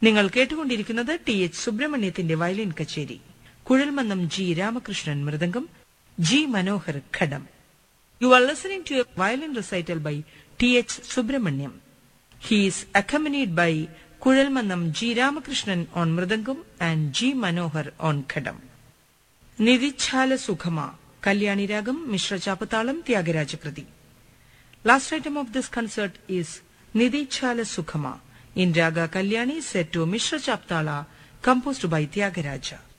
നിങ്ങൾ കേട്ടുകൊണ്ടിരിക്കുന്നത് T H സുബ്രഹ്മണ്യത്തിന്റെ വയലിൻ കച്ചേരി Kuzhalmannam G Ramakrishnan mridangam G Manohar ghatam you are listening to a violin recital by T H Subramaniam He is accompanied by Kuzhalmannam G. Ramakrishnan on Mridangam and G. Manohar on Khadam. Nidichala Sukhama, Kalyani Ragam, Mishra Chapatalam, Tyagarajakriti. Last item of this concert is Nidichala Sukhama in Raga Kalyani set to Mishra Chaptala composed by Tyagaraja.